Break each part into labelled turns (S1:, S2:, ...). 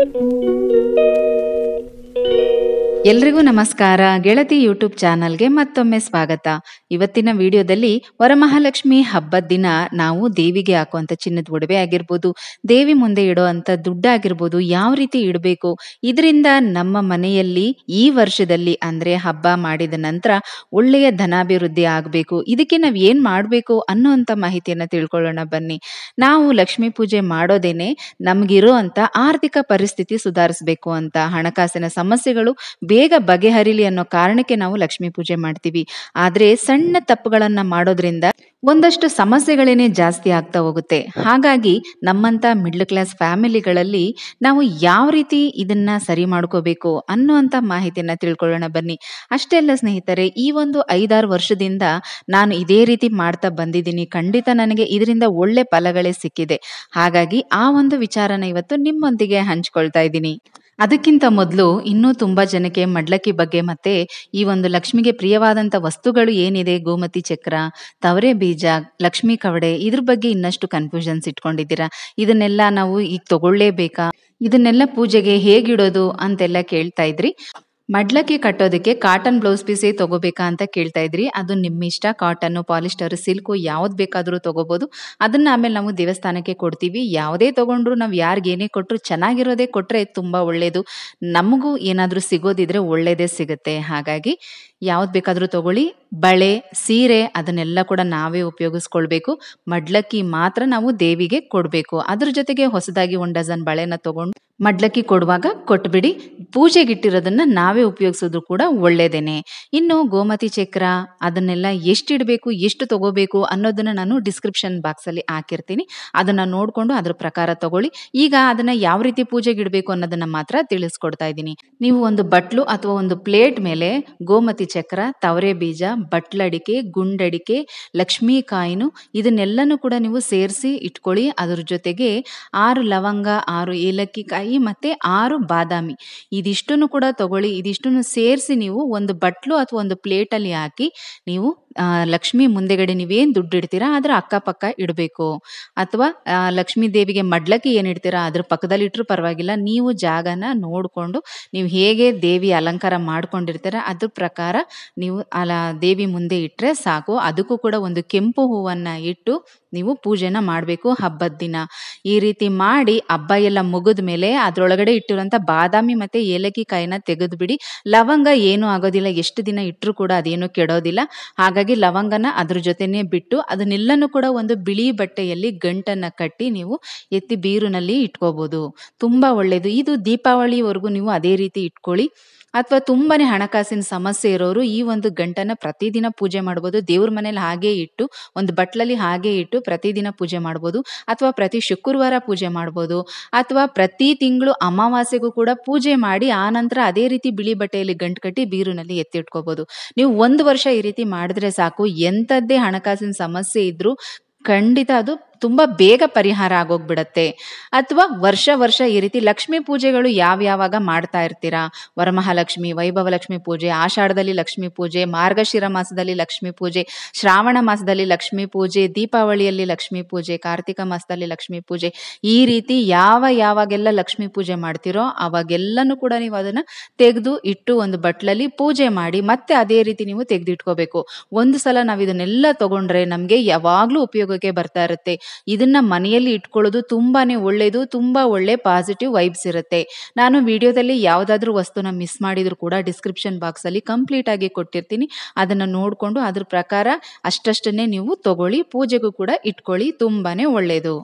S1: ಎಲ್ರಿಗೂ ನಮಸ್ಕಾರ ಗೆಳತಿ ಯೂಟ್ಯೂಬ್ ಚಾನಲ್ಗೆ ಮತ್ತೊಮ್ಮೆ ಸ್ವಾಗತ ಇವತ್ತಿನ ವಿಡಿಯೋದಲ್ಲಿ ವರಮಹಾಲಕ್ಷ್ಮಿ ಹಬ್ಬದ ದಿನ ನಾವು ದೇವಿಗೆ ಹಾಕುವಂತ ಚಿನ್ನದ ಒಡವೆ ಆಗಿರ್ಬೋದು ದೇವಿ ಮುಂದೆ ಇಡೋ ಅಂತ ದುಡ್ಡು ಆಗಿರ್ಬೋದು ಯಾವ ರೀತಿ ಇಡಬೇಕು ಇದರಿಂದ ನಮ್ಮ ಮನೆಯಲ್ಲಿ ಈ ವರ್ಷದಲ್ಲಿ ಅಂದ್ರೆ ಹಬ್ಬ ಮಾಡಿದ ನಂತರ ಒಳ್ಳೆಯ ಧನಾಭಿವೃದ್ಧಿ ಆಗಬೇಕು ಇದಕ್ಕೆ ನಾವು ಏನ್ ಮಾಡಬೇಕು ಅನ್ನೋಂಥ ಮಾಹಿತಿಯನ್ನ ತಿಳ್ಕೊಳ್ಳೋಣ ಬನ್ನಿ ನಾವು ಲಕ್ಷ್ಮೀ ಪೂಜೆ ಮಾಡೋದೇನೆ ನಮ್ಗಿರೋ ಅಂತ ಆರ್ಥಿಕ ಪರಿಸ್ಥಿತಿ ಸುಧಾರಿಸಬೇಕು ಅಂತ ಹಣಕಾಸಿನ ಸಮಸ್ಯೆಗಳು ಬೇಗ ಬಗೆಹರಿಲಿ ಅನ್ನೋ ಕಾರಣಕ್ಕೆ ನಾವು ಲಕ್ಷ್ಮೀ ಪೂಜೆ ಮಾಡ್ತೀವಿ ಆದ್ರೆ ಸಣ್ಣ ತಪ್ಪುಗಳನ್ನ ಮಾಡೋದ್ರಿಂದ ಒಂದಷ್ಟು ಸಮಸ್ಯೆಗಳೇನೆ ಜಾಸ್ತಿ ಆಗ್ತಾ ಹೋಗುತ್ತೆ ಹಾಗಾಗಿ ನಮ್ಮಂತ ಮಿಡ್ಲ್ ಕ್ಲಾಸ್ ಫ್ಯಾಮಿಲಿಗಳಲ್ಲಿ ನಾವು ಯಾವ ರೀತಿ ಇದನ್ನ ಸರಿ ಮಾಡ್ಕೋಬೇಕು ಅನ್ನೋಂಥ ಮಾಹಿತಿಯನ್ನ ತಿಳ್ಕೊಳ್ಳೋಣ ಬನ್ನಿ ಅಷ್ಟೇ ಅಲ್ಲ ಸ್ನೇಹಿತರೆ ಈ ಒಂದು ಐದಾರು ವರ್ಷದಿಂದ ನಾನು ಇದೇ ರೀತಿ ಮಾಡ್ತಾ ಬಂದಿದ್ದೀನಿ ಖಂಡಿತ ನನಗೆ ಇದರಿಂದ ಒಳ್ಳೆ ಫಲಗಳೇ ಸಿಕ್ಕಿದೆ ಹಾಗಾಗಿ ಆ ಒಂದು ವಿಚಾರನ ಇವತ್ತು ನಿಮ್ಮೊಂದಿಗೆ ಹಂಚ್ಕೊಳ್ತಾ ಇದ್ದೀನಿ ಅದಕ್ಕಿಂತ ಮೊದಲು ಇನ್ನೂ ತುಂಬಾ ಜನಕ್ಕೆ ಮಡ್ಲಕ್ಕಿ ಬಗ್ಗೆ ಮತ್ತೆ ಈ ಒಂದು ಲಕ್ಷ್ಮಿಗೆ ಪ್ರಿಯವಾದಂತ ವಸ್ತುಗಳು ಏನಿದೆ ಗೋಮತಿ ಚಕ್ರ ತವರೆ ಬೀಜ ಲಕ್ಷ್ಮಿ ಕವಡೆ ಇದ್ರ ಬಗ್ಗೆ ಇನ್ನಷ್ಟು ಕನ್ಫ್ಯೂಷನ್ಸ್ ಇಟ್ಕೊಂಡಿದ್ದೀರಾ ಇದನ್ನೆಲ್ಲ ನಾವು ಈಗ ತಗೊಳ್ಳೇಬೇಕಾ ಇದನ್ನೆಲ್ಲ ಪೂಜೆಗೆ ಹೇಗಿಡೋದು ಅಂತೆಲ್ಲ ಕೇಳ್ತಾ ಇದ್ರಿ ಮಡ್ಲಕ್ಕಿ ಕಟ್ಟೋದಕ್ಕೆ ಕಾಟನ್ ಬ್ಲೌಸ್ ಪೀಸೇ ತಗೋಬೇಕಾ ಅಂತ ಕೇಳ್ತಾ ಇದ್ರಿ ಅದು ನಿಮ್ಮ ಇಷ್ಟ ಕಾಟನ್ ಪಾಲಿಸ್ಟರ್ ಸಿಲ್ಕು ಯಾವ್ದು ಬೇಕಾದರೂ ತಗೋಬಹುದು ಅದನ್ನ ಆಮೇಲೆ ನಾವು ದೇವಸ್ಥಾನಕ್ಕೆ ಕೊಡ್ತೀವಿ ಯಾವುದೇ ತಗೊಂಡ್ರು ನಾವು ಯಾರಿಗೆ ಏನೇ ಕೊಟ್ಟರು ಚೆನ್ನಾಗಿರೋದೇ ಕೊಟ್ರೆ ತುಂಬಾ ಒಳ್ಳೇದು ನಮಗೂ ಏನಾದರೂ ಸಿಗೋದಿದ್ರೆ ಒಳ್ಳೇದೇ ಸಿಗುತ್ತೆ ಹಾಗಾಗಿ ಯಾವ್ದು ಬೇಕಾದರೂ ತಗೊಳ್ಳಿ ಬಳೆ ಸೀರೆ ಅದನ್ನೆಲ್ಲ ಕೂಡ ನಾವೇ ಉಪಯೋಗಿಸ್ಕೊಳ್ಬೇಕು ಮಡ್ಲಕ್ಕಿ ಮಾತ್ರ ನಾವು ದೇವಿಗೆ ಕೊಡಬೇಕು ಅದ್ರ ಜೊತೆಗೆ ಹೊಸದಾಗಿ ಒಂದು ಡಜನ್ ಬಳೆನ ತಗೊಂಡು ಮಡ್ಲಕ್ಕಿ ಕೊಡುವಾಗ ಕೊಟ್ಬಿಡಿ ಪೂಜೆಗಿಟ್ಟಿರೋದನ್ನ ನಾವೇ ಉಪಯೋಗಿಸೋದು ಕೂಡ ಒಳ್ಳೇದೇನೆ ಇನ್ನು ಗೋಮತಿ ಚಕ್ರ ಅದನ್ನೆಲ್ಲ ಎಷ್ಟಿಡಬೇಕು ಎಷ್ಟು ತಗೋಬೇಕು ಅನ್ನೋದನ್ನ ನಾನು ಡಿಸ್ಕ್ರಿಪ್ಷನ್ ಬಾಕ್ಸ್ ಅಲ್ಲಿ ಹಾಕಿರ್ತೀನಿ ಅದನ್ನ ನೋಡ್ಕೊಂಡು ಅದ್ರ ಪ್ರಕಾರ ತಗೊಳ್ಳಿ ಈಗ ಅದನ್ನ ಯಾವ ರೀತಿ ಪೂಜೆಗೆ ಇಡಬೇಕು ಅನ್ನೋದನ್ನ ಮಾತ್ರ ತಿಳಿಸ್ಕೊಡ್ತಾ ಇದ್ದೀನಿ ನೀವು ಒಂದು ಬಟ್ಲು ಅಥವಾ ಒಂದು ಪ್ಲೇಟ್ ಮೇಲೆ ಗೋಮತಿ ಚಕ್ರ ತವರೆ ಬೀಜ ಬಟ್ಲಡಿಕೆ ಗುಂಡಡಿಕೆ ಲಕ್ಷ್ಮೀ ಕಾಯಿನು ಇದನ್ನೆಲ್ಲನೂ ಕೂಡ ನೀವು ಸೇರಿಸಿ ಇಟ್ಕೊಳ್ಳಿ ಅದ್ರ ಜೊತೆಗೆ ಆರು ಲವಂಗ ಆರು ಏಲಕ್ಕಿ ಕಾಯಿ ಮತ್ತೆ ಆರು ಬಾದಾಮಿ ಇದಿಷ್ಟನ್ನು ಕೂಡ ತಗೊಳ್ಳಿ ಇದಿಷ್ಟನ್ನು ಸೇರಿಸಿ ನೀವು ಒಂದು ಬಟ್ಲು ಅಥವಾ ಒಂದು ಪ್ಲೇಟಲ್ಲಿ ಹಾಕಿ ನೀವು ಆ, ಲಕ್ಷ್ಮಿ ಮುಂದೆಗಡೆ ನೀವೇನ್ ದುಡ್ಡು ಇಡ್ತೀರಾ ಅದ್ರ ಅಕ್ಕಪಕ್ಕ ಇಡಬೇಕು ಅಥವಾ ಆ, ಲಕ್ಷ್ಮೀ ದೇವಿಗೆ ಮಡ್ಲಕ್ಕಿ ಏನ್ ಇಡ್ತೀರಾ ಅದ್ರ ಪಕ್ಕದಲ್ಲಿ ಇಟ್ಟರು ಪರವಾಗಿಲ್ಲ ನೀವು ಜಾಗನ ನೋಡ್ಕೊಂಡು ನೀವು ಹೇಗೆ ದೇವಿ ಅಲಂಕಾರ ಮಾಡ್ಕೊಂಡಿರ್ತೀರ ಅದ್ರ ಪ್ರಕಾರ ನೀವು ಅಲ ದೇವಿ ಮುಂದೆ ಇಟ್ಟರೆ ಸಾಕು ಅದಕ್ಕೂ ಕೂಡ ಒಂದು ಕೆಂಪು ಹೂವನ್ನ ಇಟ್ಟು ನೀವು ಪೂಜೆನ ಮಾಡಬೇಕು ಹಬ್ಬದ ದಿನ ಈ ರೀತಿ ಮಾಡಿ ಹಬ್ಬ ಎಲ್ಲ ಮುಗಿದ ಮೇಲೆ ಅದ್ರೊಳಗಡೆ ಇಟ್ಟಿರುವಂತ ಬಾದಾಮಿ ಮತ್ತೆ ಏಲಕ್ಕಿ ಕಾಯಿನ ತೆಗೆದ್ಬಿಡಿ ಲವಂಗ ಏನೂ ಆಗೋದಿಲ್ಲ ಎಷ್ಟು ದಿನ ಇಟ್ಟರು ಕೂಡ ಅದೇನು ಕೆಡೋದಿಲ್ಲ ಹಾಗಾಗಿ ಲವಂಗನ ಅದ್ರ ಜೊತೆನೆ ಬಿಟ್ಟು ಅದನ್ನೆಲ್ಲನೂ ಕೂಡ ಒಂದು ಬಿಳಿ ಬಟ್ಟೆಯಲ್ಲಿ ಗಂಟನ್ನ ಕಟ್ಟಿ ನೀವು ಎತ್ತಿ ಬೀರುನಲ್ಲಿ ಇಟ್ಕೋಬಹುದು ತುಂಬಾ ಒಳ್ಳೇದು ಇದು ದೀಪಾವಳಿವರೆಗೂ ನೀವು ಅದೇ ರೀತಿ ಇಟ್ಕೊಳ್ಳಿ ಅಥವಾ ತುಂಬಾನೇ ಹಣಕಾಸಿನ ಸಮಸ್ಯೆ ಇರೋರು ಈ ಒಂದು ಗಂಟನ್ನ ಪ್ರತಿದಿನ ಪೂಜೆ ಮಾಡ್ಬೋದು ದೇವ್ರ ಮನೇಲಿ ಹಾಗೆ ಇಟ್ಟು ಒಂದು ಬಟ್ಲಲ್ಲಿ ಹಾಗೆ ಇಟ್ಟು ಪ್ರತಿದಿನ ಪೂಜೆ ಮಾಡ್ಬೋದು ಅಥವಾ ಪ್ರತಿ ಶುಕ್ರವಾರ ಪೂಜೆ ಮಾಡ್ಬೋದು ಅಥವಾ ಪ್ರತಿ ತಿಂಗಳು ಅಮಾವಾಸ್ಯೆಗೂ ಕೂಡ ಪೂಜೆ ಮಾಡಿ ಆ ನಂತರ ಅದೇ ರೀತಿ ಬಿಳಿ ಬಟ್ಟೆಯಲ್ಲಿ ಗಂಟು ಕಟ್ಟಿ ಬೀರುನಲ್ಲಿ ಎತ್ತಿಟ್ಕೋಬಹುದು ನೀವು ಒಂದು ವರ್ಷ ಈ ರೀತಿ ಮಾಡಿದ್ರೆ ಸಾಕು ಎಂಥದ್ದೇ ಹಣಕಾಸಿನ ಸಮಸ್ಯೆ ಇದ್ರೂ ಖಂಡಿತ ಅದು ತುಂಬಾ ಬೇಗ ಪರಿಹಾರ ಆಗೋಗ್ಬಿಡತ್ತೆ ಅಥವಾ ವರ್ಷ ವರ್ಷ ಈ ರೀತಿ ಲಕ್ಷ್ಮೀ ಪೂಜೆಗಳು ಯಾವ ಯಾವಾಗ ಮಾಡ್ತಾ ಇರ್ತೀರಾ ವರಮಹಾಲಕ್ಷ್ಮಿ ವೈಭವ ಲಕ್ಷ್ಮಿ ಪೂಜೆ ಆಷಾಢದಲ್ಲಿ ಲಕ್ಷ್ಮೀ ಪೂಜೆ ಮಾರ್ಗಶಿರ ಮಾಸದಲ್ಲಿ ಲಕ್ಷ್ಮೀ ಪೂಜೆ ಶ್ರಾವಣ ಮಾಸದಲ್ಲಿ ಲಕ್ಷ್ಮೀ ಪೂಜೆ ದೀಪಾವಳಿಯಲ್ಲಿ ಲಕ್ಷ್ಮೀ ಪೂಜೆ ಕಾರ್ತಿಕ ಮಾಸದಲ್ಲಿ ಲಕ್ಷ್ಮೀ ಪೂಜೆ ಈ ರೀತಿ ಯಾವ ಯಾವಾಗೆಲ್ಲ ಲಕ್ಷ್ಮೀ ಪೂಜೆ ಮಾಡ್ತಿರೋ ಅವಾಗೆಲ್ಲನೂ ಕೂಡ ನೀವು ಅದನ್ನ ತೆಗೆದು ಇಟ್ಟು ಒಂದು ಬಟ್ಲಲ್ಲಿ ಪೂಜೆ ಮಾಡಿ ಮತ್ತೆ ಅದೇ ರೀತಿ ನೀವು ತೆಗೆದಿಟ್ಕೋಬೇಕು ಒಂದು ಸಲ ನಾವು ಇದನ್ನೆಲ್ಲ ತಗೊಂಡ್ರೆ ನಮ್ಗೆ ಯಾವಾಗ್ಲೂ ಉಪಯೋಗಕ್ಕೆ ಬರ್ತಾ ಇರುತ್ತೆ ಇದನ್ನ ಮನೆಯಲ್ಲಿ ಇಟ್ಕೊಳ್ಳೋದು ತುಂಬಾನೇ ಒಳ್ಳೇದು ತುಂಬಾ ಒಳ್ಳೆ ಪಾಸಿಟಿವ್ ವೈಬ್ಸ್ ಇರುತ್ತೆ ನಾನು ವಿಡಿಯೋದಲ್ಲಿ ಯಾವ್ದಾದ್ರು ವಸ್ತುನ ಮಿಸ್ ಮಾಡಿದ್ರು ಕೂಡ ಡಿಸ್ಕ್ರಿಪ್ಷನ್ ಬಾಕ್ಸ್ ಅಲ್ಲಿ ಕಂಪ್ಲೀಟ್ ಆಗಿ ಕೊಟ್ಟಿರ್ತೀನಿ ಅದನ್ನ ನೋಡ್ಕೊಂಡು ಅದ್ರ ಪ್ರಕಾರ ಅಷ್ಟಷ್ಟನ್ನೇ ನೀವು ತಗೊಳ್ಳಿ ಪೂಜೆಗೂ ಕೂಡ ಇಟ್ಕೊಳ್ಳಿ ತುಂಬಾನೇ ಒಳ್ಳೇದು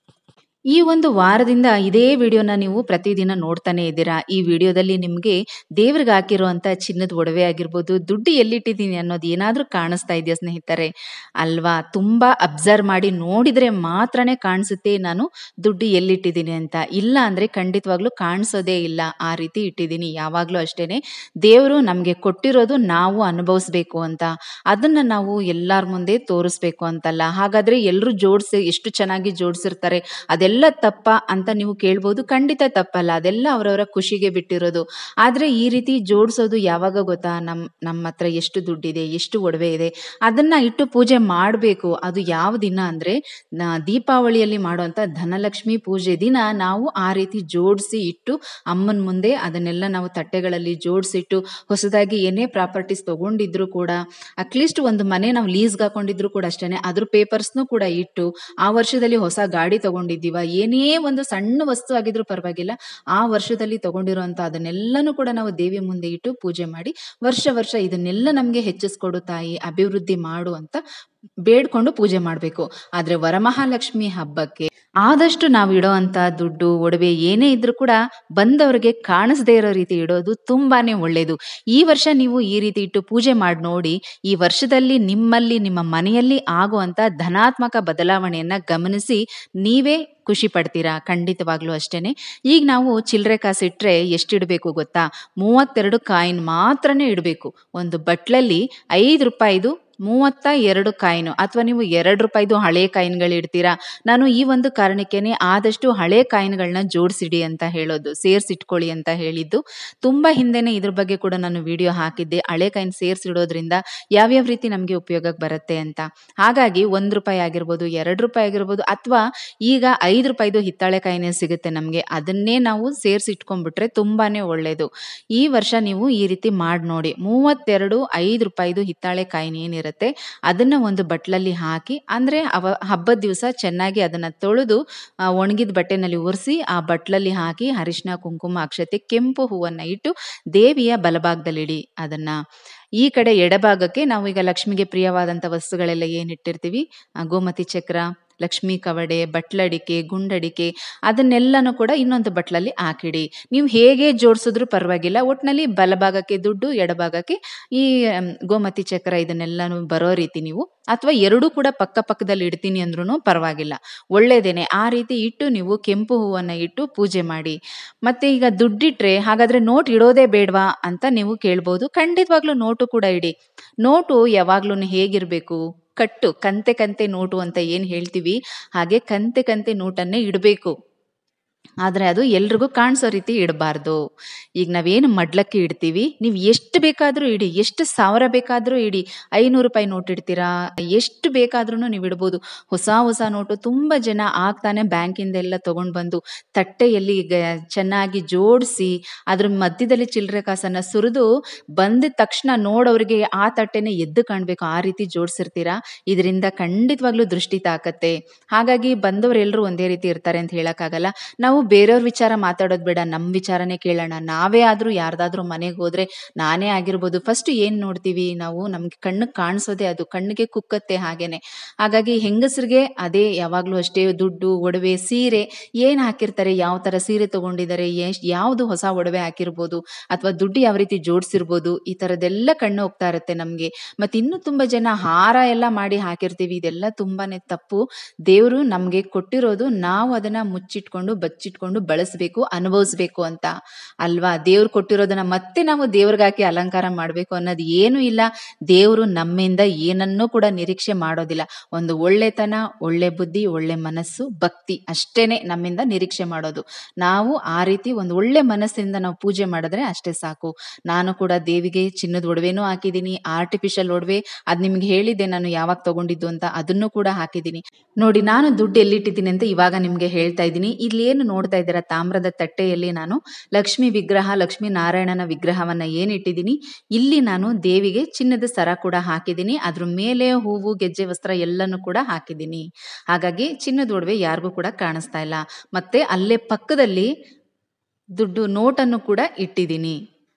S1: ಈ ಒಂದು ವಾರದಿಂದ ಇದೇ ವಿಡಿಯೋನ ನೀವು ಪ್ರತಿದಿನ ನೋಡ್ತಾನೆ ಇದ್ದೀರಾ ಈ ವಿಡಿಯೋದಲ್ಲಿ ನಿಮಗೆ ದೇವ್ರಿಗೆ ಹಾಕಿರುವಂತ ಚಿನ್ನದ ಒಡವೆ ಆಗಿರ್ಬೋದು ದುಡ್ಡು ಎಲ್ಲಿಟ್ಟಿದ್ದೀನಿ ಅನ್ನೋದು ಏನಾದ್ರೂ ಕಾಣಿಸ್ತಾ ಇದೆಯಾ ಸ್ನೇಹಿತರೆ ಅಲ್ವಾ ತುಂಬಾ ಅಬ್ಸರ್ವ್ ಮಾಡಿ ನೋಡಿದ್ರೆ ಮಾತ್ರನೇ ಕಾಣಿಸುತ್ತೆ ನಾನು ದುಡ್ಡು ಎಲ್ಲಿಟ್ಟಿದ್ದೀನಿ ಅಂತ ಇಲ್ಲ ಅಂದ್ರೆ ಖಂಡಿತವಾಗ್ಲೂ ಕಾಣಿಸೋದೇ ಇಲ್ಲ ಆ ರೀತಿ ಇಟ್ಟಿದ್ದೀನಿ ಯಾವಾಗ್ಲೂ ಅಷ್ಟೇನೆ ದೇವರು ನಮ್ಗೆ ಕೊಟ್ಟಿರೋದು ನಾವು ಅನುಭವಿಸ್ಬೇಕು ಅಂತ ಅದನ್ನ ನಾವು ಎಲ್ಲಾರ ಮುಂದೆ ತೋರಿಸ್ಬೇಕು ಅಂತಲ್ಲ ಹಾಗಾದ್ರೆ ಎಲ್ಲರೂ ಜೋಡಿಸಿ ಎಷ್ಟು ಚೆನ್ನಾಗಿ ಜೋಡಿಸಿರ್ತಾರೆ ಅದೆಲ್ಲ ಅದೆಲ್ಲ ತಪ್ಪಾ ಅಂತ ನೀವು ಕೇಳ್ಬೋದು ಖಂಡಿತ ತಪ್ಪಲ್ಲ ಅದೆಲ್ಲ ಅವರವರ ಖುಷಿಗೆ ಬಿಟ್ಟಿರೋದು ಆದರೆ ಈ ರೀತಿ ಜೋಡಿಸೋದು ಯಾವಾಗ ಗೊತ್ತಾ ನಮ್ಮ ನಮ್ಮ ಹತ್ರ ಎಷ್ಟು ದುಡ್ಡಿದೆ ಎಷ್ಟು ಒಡವೆ ಇದೆ ಅದನ್ನ ಇಟ್ಟು ಪೂಜೆ ಮಾಡಬೇಕು ಅದು ಯಾವ ದಿನ ಅಂದರೆ ದೀಪಾವಳಿಯಲ್ಲಿ ಮಾಡುವಂಥ ಧನಲಕ್ಷ್ಮಿ ಪೂಜೆ ದಿನ ನಾವು ಆ ರೀತಿ ಜೋಡಿಸಿ ಇಟ್ಟು ಅಮ್ಮನ ಮುಂದೆ ಅದನ್ನೆಲ್ಲ ನಾವು ತಟ್ಟೆಗಳಲ್ಲಿ ಜೋಡಿಸಿಟ್ಟು ಹೊಸದಾಗಿ ಏನೇ ಪ್ರಾಪರ್ಟೀಸ್ ತಗೊಂಡಿದ್ರು ಕೂಡ ಅಟ್ಲೀಸ್ಟ್ ಒಂದು ಮನೆ ನಾವು ಲೀಸ್ಗೆ ಹಾಕೊಂಡಿದ್ರು ಕೂಡ ಅಷ್ಟೇ ಅದ್ರ ಪೇಪರ್ಸ್ನು ಕೂಡ ಇಟ್ಟು ಆ ವರ್ಷದಲ್ಲಿ ಹೊಸ ಗಾಡಿ ತಗೊಂಡಿದ್ದೀವ ಏನೇ ಒಂದು ಸಣ್ಣ ವಸ್ತು ಆಗಿದ್ರು ಪರವಾಗಿಲ್ಲ ಆ ವರ್ಷದಲ್ಲಿ ತಗೊಂಡಿರುವಂಥ ಅದನ್ನೆಲ್ಲನೂ ಕೂಡ ನಾವು ದೇವಿ ಮುಂದೆ ಇಟ್ಟು ಪೂಜೆ ಮಾಡಿ ವರ್ಷ ವರ್ಷ ಇದನ್ನೆಲ್ಲ ನಮಗೆ ಹೆಚ್ಚಿಸ್ಕೊಡು ತಾಯಿ ಅಭಿವೃದ್ಧಿ ಮಾಡು ಅಂತ ಬೇಡ್ಕೊಂಡು ಪೂಜೆ ಮಾಡಬೇಕು ಆದರೆ ವರಮಹಾಲಕ್ಷ್ಮಿ ಹಬ್ಬಕ್ಕೆ ಆದಷ್ಟು ನಾವು ಇಡೋ ಅಂತ ದುಡ್ಡು ಒಡವೆ ಏನೇ ಇದ್ರೂ ಕೂಡ ಬಂದವರಿಗೆ ಕಾಣಿಸದೇ ಇರೋ ರೀತಿ ಇಡೋದು ತುಂಬಾನೇ ಒಳ್ಳೆಯದು ಈ ವರ್ಷ ನೀವು ಈ ರೀತಿ ಇಟ್ಟು ಪೂಜೆ ಮಾಡಿ ನೋಡಿ ಈ ವರ್ಷದಲ್ಲಿ ನಿಮ್ಮಲ್ಲಿ ನಿಮ್ಮ ಮನೆಯಲ್ಲಿ ಆಗುವಂತ ಧನಾತ್ಮಕ ಬದಲಾವಣೆಯನ್ನ ಗಮನಿಸಿ ನೀವೇ ಖುಷಿ ಪಡ್ತೀರಾ ಖಂಡಿತವಾಗ್ಲೂ ಅಷ್ಟೇನೆ ಈಗ ನಾವು ಚಿಲ್ಲರೆ ಕಾಸು ಇಟ್ಟರೆ ಎಷ್ಟು ಇಡಬೇಕು ಗೊತ್ತಾ ಮೂವತ್ತೆರಡು ಕಾಯಿನ್ ಮಾತ್ರನೇ ಇಡಬೇಕು ಒಂದು ಬಟ್ಲಲ್ಲಿ ಐದು ರೂಪಾಯಿದು ಮೂವತ್ತ ಎರಡು ಕಾಯಿನು ಅಥವಾ ನೀವು ಎರಡು ರೂಪಾಯಿದು ಹಳೆ ಕಾಯಿನ್ಗಳು ಇಡ್ತೀರಾ ನಾನು ಈ ಒಂದು ಕಾರಣಕ್ಕೇನೆ ಆದಷ್ಟು ಹಳೆ ಕಾಯಿನ್ಗಳನ್ನ ಜೋಡಿಸಿಡಿ ಅಂತ ಹೇಳೋದು ಸೇರ್ಸಿಟ್ಕೊಳ್ಳಿ ಅಂತ ಹೇಳಿದ್ದು ತುಂಬ ಹಿಂದೆನೆ ಇದ್ರ ಬಗ್ಗೆ ಕೂಡ ನಾನು ವಿಡಿಯೋ ಹಾಕಿದ್ದೆ ಹಳೆ ಕಾಯಿನ್ ಸೇರ್ಸಿಡೋದ್ರಿಂದ ಯಾವ್ಯಾವ ರೀತಿ ನಮಗೆ ಉಪಯೋಗಕ್ಕೆ ಬರುತ್ತೆ ಅಂತ ಹಾಗಾಗಿ ಒಂದು ರೂಪಾಯಿ ಆಗಿರ್ಬೋದು ಎರಡು ರೂಪಾಯಿ ಆಗಿರ್ಬೋದು ಅಥವಾ ಈಗ ಐದು ರೂಪಾಯಿದು ಹಿತ್ತಾಳೆ ಕಾಯಿನೇ ಸಿಗುತ್ತೆ ನಮಗೆ ಅದನ್ನೇ ನಾವು ಸೇರಿಸಿಟ್ಕೊಂಡ್ಬಿಟ್ರೆ ತುಂಬಾನೇ ಒಳ್ಳೆಯದು ಈ ವರ್ಷ ನೀವು ಈ ರೀತಿ ಮಾಡಿ ನೋಡಿ ಮೂವತ್ತೆರಡು ಐದು ರೂಪಾಯಿದು ಹಿತ್ತಾಳೆ ಕಾಯಿನ್ ಏನಿರುತ್ತೆ ಅದನ್ನ ಒಂದು ಬಟ್ಲಲ್ಲಿ ಹಾಕಿ ಅಂದ್ರೆ ಅವ ಹಬ್ಬದ ದಿವಸ ಚೆನ್ನಾಗಿ ಅದನ್ನ ತೊಳೆದು ಒಣಗಿದ ಬಟ್ಟೆನಲ್ಲಿ ಒರೆಸಿ ಆ ಬಟ್ಲಲ್ಲಿ ಹಾಕಿ ಅರಿಶಿನ ಕುಂಕುಮ ಅಕ್ಷತೆ ಕೆಂಪು ಹೂವನ್ನ ಇಟ್ಟು ದೇವಿಯ ಬಲಭಾಗದಲ್ಲಿಡಿ ಅದನ್ನ ಈ ಕಡೆ ಎಡಭಾಗಕ್ಕೆ ನಾವು ಈಗ ಲಕ್ಷ್ಮಿಗೆ ಪ್ರಿಯವಾದಂಥ ವಸ್ತುಗಳೆಲ್ಲ ಏನು ಇಟ್ಟಿರ್ತೀವಿ ಆ, ಗೋಮತಿ ಚಕ್ರ ಲಕ್ಷ್ಮೀ ಕವಡೆ ಬಟ್ಲಡಿಕೆ ಗುಂಡಡಿಕೆ ಅದನ್ನೆಲ್ಲನೂ ಕೂಡ ಇನ್ನೊಂದು ಬಟ್ಲಲ್ಲಿ ಹಾಕಿಡಿ ನೀವು ಹೇಗೆ ಜೋಡಿಸಿದ್ರು ಪರವಾಗಿಲ್ಲ ಒಟ್ಟಿನಲ್ಲಿ ಬಲಭಾಗಕ್ಕೆ ದುಡ್ಡು ಎಡಭಾಗಕ್ಕೆ ಈ ಮ್, ಗೋಮತಿ ಚಕ್ರ ಇದನ್ನೆಲ್ಲನೂ ಬರೋ ರೀತಿ ನೀವು ಅಥವಾ ಎರಡೂ ಕೂಡ ಪಕ್ಕ ಪಕ್ಕದಲ್ಲಿ ಇಡ್ತೀನಿ ಅಂದ್ರೂ ಪರವಾಗಿಲ್ಲ ಒಳ್ಳೇದೇನೆ ಆ ರೀತಿ ಇಟ್ಟು ನೀವು ಕೆಂಪು ಹೂವನ್ನ ಇಟ್ಟು ಪೂಜೆ ಮಾಡಿ ಮತ್ತೆ ಈಗ ದುಡ್ಡಿಟ್ರೆ ಹಾಗಾದ್ರೆ ನೋಟ್ ಇಡೋದೇ ಬೇಡವಾ ಅಂತ ನೀವು ಕೇಳ್ಬೋದು ಖಂಡಿತವಾಗ್ಲೂ ನೋಟು ಕೂಡ ಇಡಿ ನೋಟು ಯಾವಾಗ್ಲೂ ಹೇಗಿರ್ಬೇಕು ಕಟ್ಟು ಕಂತೆ ಕಂತೆ ನೋಟು ಅಂತ ಏನ್ ಹೇಳ್ತೀವಿ ಹಾಗೆ ಕಂತೆ ಕಂತೆ ನೋಟನ್ನೇ ಇಡಬೇಕು ಆದರೆ ಅದು ಎಲ್ರಿಗೂ ಕಾಣಿಸೋ ರೀತಿ ಇಡಬಾರ್ದು ಈಗ ನಾವೇನು ಮಡ್ಲಕ್ಕೆ ಇಡ್ತೀವಿ ನೀವು ಎಷ್ಟು ಬೇಕಾದರೂ ಇಡಿ ಎಷ್ಟು ಸಾವಿರ ಬೇಕಾದರೂ ಇಡಿ ಐನೂರು ರೂಪಾಯಿ ನೋಟ್ ಇಡ್ತೀರಾ ಎಷ್ಟು ಬೇಕಾದ್ರೂ ನೀವು ಇಡ್ಬೋದು ಹೊಸ ಹೊಸ ನೋಟು ತುಂಬ ಜನ ಆಗ್ತಾನೆ ಬ್ಯಾಂಕಿಂದ ಎಲ್ಲ ತಗೊಂಡು ಬಂದು ತಟ್ಟೆಯಲ್ಲಿ ಗ ಚೆನ್ನಾಗಿ ಜೋಡಿಸಿ ಅದ್ರ ಮಧ್ಯದಲ್ಲಿ ಚಿಲ್ಲರೆ ಕಾಸನ್ನು ಸುರಿದು ಬಂದ ತಕ್ಷಣ ನೋಡೋರಿಗೆ ಆ ತಟ್ಟೆನೇ ಎದ್ದು ಕಾಣಬೇಕು ಆ ರೀತಿ ಜೋಡಿಸಿರ್ತೀರಾ ಇದರಿಂದ ಖಂಡಿತವಾಗ್ಲೂ ದೃಷ್ಟಿ ತಾಕತ್ತೆ ಹಾಗಾಗಿ ಬಂದವರೆಲ್ಲರೂ ಒಂದೇ ರೀತಿ ಇರ್ತಾರೆ ಅಂತ ಹೇಳಕ್ಕಾಗಲ್ಲ ನಾವು ಬೇರೆಯವ್ರ ವಿಚಾರ ಮಾತಾಡೋದು ಬೇಡ ನಮ್ಮ ವಿಚಾರನೇ ಕೇಳೋಣ ನಾವೇ ಆದರೂ ಯಾರ್ದಾದ್ರೂ ಮನೆಗೆ ಹೋದ್ರೆ ನಾನೇ ಆಗಿರ್ಬೋದು ಫಸ್ಟ್ ಏನು ನೋಡ್ತೀವಿ ನಾವು ನಮ್ಗೆ ಕಣ್ಣಿಗೆ ಕಾಣಿಸೋದೇ ಅದು ಕಣ್ಣಿಗೆ ಕುಕ್ಕತ್ತೆ ಹಾಗೇನೆ ಹಾಗಾಗಿ ಹೆಂಗಸರಿಗೆ ಅದೇ ಯಾವಾಗಲೂ ಅಷ್ಟೇ ದುಡ್ಡು ಒಡವೆ ಸೀರೆ ಏನು ಹಾಕಿರ್ತಾರೆ ಯಾವ ಥರ ಸೀರೆ ತಗೊಂಡಿದ್ದಾರೆ ಎಷ್ಟು ಯಾವುದು ಹೊಸ ಒಡವೆ ಹಾಕಿರ್ಬೋದು ಅಥವಾ ದುಡ್ಡು ಯಾವ ರೀತಿ ಜೋಡಿಸಿರ್ಬೋದು ಈ ಥರದ್ದೆಲ್ಲ ಕಣ್ಣು ಹೋಗ್ತಾ ಇರುತ್ತೆ ನಮಗೆ ಮತ್ತು ಇನ್ನೂ ತುಂಬ ಜನ ಹಾರ ಎಲ್ಲ ಮಾಡಿ ಹಾಕಿರ್ತೀವಿ ಇದೆಲ್ಲ ತುಂಬಾನೇ ತಪ್ಪು ದೇವರು ನಮಗೆ ಕೊಟ್ಟಿರೋದು ನಾವು ಅದನ್ನ ಮುಚ್ಚಿಟ್ಕೊಂಡು ಬಚ್ಚಿಟ್ಕೊಂಡು ಬಳಸಬೇಕು ಅನುಭವಿಸ್ಬೇಕು ಅಂತ ಅಲ್ವಾ ದೇವ್ರು ಕೊಟ್ಟಿರೋದನ್ನ ಮತ್ತೆ ನಾವು ದೇವ್ರಿಗೆ ಹಾಕಿ ಅಲಂಕಾರ ಮಾಡಬೇಕು ಅನ್ನೋದು ಏನೂ ಇಲ್ಲ ದೇವರು ನಮ್ಮಿಂದ ಏನನ್ನೂ ಕೂಡ ನಿರೀಕ್ಷೆ ಮಾಡೋದಿಲ್ಲ ಒಂದು ಒಳ್ಳೆತನ ಒಳ್ಳೆ ಬುದ್ಧಿ ಒಳ್ಳೆ ಮನಸ್ಸು ಭಕ್ತಿ ಅಷ್ಟೇನೆ ನಮ್ಮಿಂದ ನಿರೀಕ್ಷೆ ಮಾಡೋದು ನಾವು ಆ ರೀತಿ ಒಂದು ಒಳ್ಳೆ ಮನಸ್ಸಿಂದ ನಾವು ಪೂಜೆ ಮಾಡಿದ್ರೆ ಅಷ್ಟೇ ಸಾಕು ನಾನು ಕೂಡ ದೇವಿಗೆ ಚಿನ್ನದ ಒಡವೆನೂ ಹಾಕಿದ್ದೀನಿ ಆರ್ಟಿಫಿಷಿಯಲ್ ಒಡವೆ ಅದ್ ನಿಮ್ಗೆ ಹೇಳಿದ್ದೆ ನಾನು ಯಾವಾಗ ತಗೊಂಡಿದ್ದು ಅಂತ ಅದನ್ನು ಕೂಡ ಹಾಕಿದ್ದೀನಿ ನೋಡಿ ನಾನು ದುಡ್ಡು ಎಲ್ಲಿಟ್ಟಿದ್ದೀನಿ ಅಂತ ಇವಾಗ ನಿಮ್ಗೆ ಹೇಳ್ತಾ ಇದ್ದೀನಿ ಇಲ್ಲಿ ಏನು ನೋಡ್ತಾ ಇದ್ದೀರಾ ತಾಮ್ರದ ತಟ್ಟೆಯಲ್ಲಿ ನಾನು ಲಕ್ಷ್ಮಿ ವಿಗ್ರಹ ಲಕ್ಷ್ಮೀ ನಾರಾಯಣನ ವಿಗ್ರಹವನ್ನ ಏನ್ ಇಟ್ಟಿದ್ದೀನಿ ಇಲ್ಲಿ ನಾನು ದೇವಿಗೆ ಚಿನ್ನದ ಸರ ಕೂಡ ಹಾಕಿದ್ದೀನಿ ಅದ್ರ ಮೇಲೆ ಹೂವು ಗೆಜ್ಜೆ ವಸ್ತ್ರ ಎಲ್ಲನೂ ಕೂಡ ಹಾಕಿದ್ದೀನಿ ಹಾಗಾಗಿ ಚಿನ್ನದ ಒಡವೆ ಯಾರಿಗೂ ಕೂಡ ಕಾಣಿಸ್ತಾ ಇಲ್ಲ ಮತ್ತೆ ಅಲ್ಲೇ ಪಕ್ಕದಲ್ಲಿ ದುಡ್ಡು ನೋಟನ್ನು ಕೂಡ ಇಟ್ಟಿದ್ದೀನಿ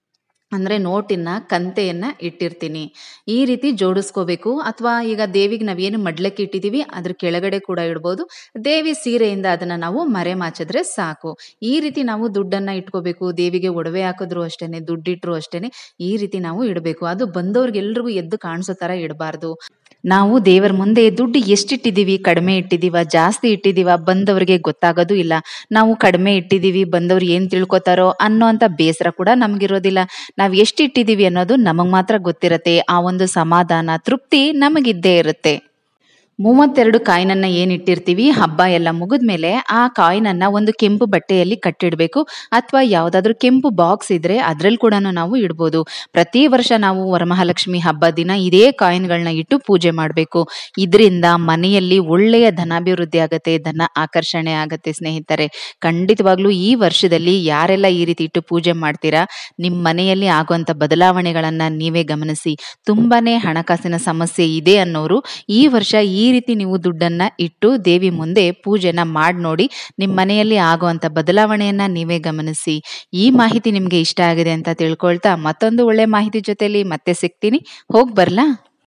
S1: ಅಂದರೆ ನೋಟಿನ ಕಂತೆಯನ್ನು ಇಟ್ಟಿರ್ತೀನಿ ಈ ರೀತಿ ಜೋಡಿಸ್ಕೋಬೇಕು ಅಥವಾ ಈಗ ದೇವಿಗೆ ನಾವೇನು ಮಡ್ಲಕ್ಕೆ ಇಟ್ಟಿದ್ದೀವಿ ಅದ್ರ ಕೆಳಗಡೆ ಕೂಡ ಇಡ್ಬೋದು ದೇವಿ ಸೀರೆಯಿಂದ ಅದನ್ನು ನಾವು ಮರೆ ಮಾಚಿದ್ರೆ ಸಾಕು ಈ ರೀತಿ ನಾವು ದುಡ್ಡನ್ನು ಇಟ್ಕೋಬೇಕು ದೇವಿಗೆ ಒಡವೆ ಹಾಕಿದ್ರು ಅಷ್ಟೇ ದುಡ್ಡಿಟ್ರು ಅಷ್ಟೇ ಈ ರೀತಿ ನಾವು ಇಡಬೇಕು ಅದು ಬಂದವ್ರಿಗೆಲ್ರಿಗೂ ಎದ್ದು ಕಾಣಿಸೋ ಥರ ಇಡಬಾರ್ದು ನಾವು ದೇವರ ಮುಂದೆ ದುಡ್ಡು ಎಷ್ಟಿಟ್ಟಿದ್ದೀವಿ ಕಡಿಮೆ ಇಟ್ಟಿದ್ದೀವ ಜಾಸ್ತಿ ಇಟ್ಟಿದ್ದೀವ ಬಂದವರಿಗೆ ಗೊತ್ತಾಗೋದು ಇಲ್ಲ ನಾವು ಕಡಿಮೆ ಇಟ್ಟಿದ್ದೀವಿ ಬಂದವ್ರು ಏನು ತಿಳ್ಕೊತಾರೋ ಅನ್ನೋಂಥ ಬೇಸರ ಕೂಡ ನಮಗಿರೋದಿಲ್ಲ ನಾವು ಎಷ್ಟು ಇಟ್ಟಿದ್ದೀವಿ ಅನ್ನೋದು ನಮಗೆ ಮಾತ್ರ ಗೊತ್ತಿರತ್ತೆ ಆ ಒಂದು ಸಮಾಧಾನ ತೃಪ್ತಿ ನಮಗಿದ್ದೇ ಇರುತ್ತೆ ಮೂವತ್ತೆರಡು ಕಾಯಿನನ್ನ ಏನಿಟ್ಟಿರ್ತೀವಿ ಹಬ್ಬ ಎಲ್ಲ ಮುಗಿದ್ಮೇಲೆ ಆ ಕಾಯಿನನ್ನ ಒಂದು ಕೆಂಪು ಬಟ್ಟೆಯಲ್ಲಿ ಕಟ್ಟಿಡಬೇಕು ಅಥವಾ ಯಾವುದಾದ್ರೂ ಕೆಂಪು ಬಾಕ್ಸ್ ಇದ್ರೆ ಅದ್ರಲ್ಲಿ ಕೂಡ ನಾವು ಇಡ್ಬೋದು ಪ್ರತಿ ವರ್ಷ ನಾವು ವರಮಹಾಲಕ್ಷ್ಮಿ ಹಬ್ಬ ದಿನ ಇದೇ ಕಾಯಿನ್ಗಳನ್ನ ಇಟ್ಟು ಪೂಜೆ ಮಾಡಬೇಕು ಇದರಿಂದ ಮನೆಯಲ್ಲಿ ಒಳ್ಳೆಯ ಧನಾಭಿವೃದ್ಧಿ ಆಗತ್ತೆ ಧನ ಆಕರ್ಷಣೆ ಆಗತ್ತೆ ಸ್ನೇಹಿತರೆ ಖಂಡಿತವಾಗ್ಲೂ ಈ ವರ್ಷದಲ್ಲಿ ಯಾರೆಲ್ಲ ಈ ರೀತಿ ಇಟ್ಟು ಪೂಜೆ ಮಾಡ್ತೀರಾ ನಿಮ್ಮ ಮನೆಯಲ್ಲಿ ಆಗುವಂತ ಬದಲಾವಣೆಗಳನ್ನ ನೀವೇ ಗಮನಿಸಿ ತುಂಬಾನೇ ಹಣಕಾಸಿನ ಸಮಸ್ಯೆ ಇದೆ ಅನ್ನೋರು ಈ ವರ್ಷ ಈ ರೀತಿ ನೀವು ದುಡ್ಡನ್ನ ಇಟ್ಟು ದೇವಿ ಮುಂದೆ ಪೂಜೆನ ಮಾಡಿ ನೋಡಿ ನಿಮ್ಮ ಮನೆಯಲ್ಲಿ ಆಗುವಂತ ಬದಲಾವಣೆಯನ್ನ ನೀವೇ ಗಮನಿಸಿ ಈ ಮಾಹಿತಿ ನಿಮ್ಗೆ ಇಷ್ಟ ಆಗಿದೆ ಅಂತ ತಿಳ್ಕೊಳ್ತಾ ಮತ್ತೊಂದು ಒಳ್ಳೆ ಮಾಹಿತಿ ಜೊತೆಲಿ ಮತ್ತೆ ಸಿಗ್ತೀನಿ ಹೋಗ್ ಬರ್ಲಾ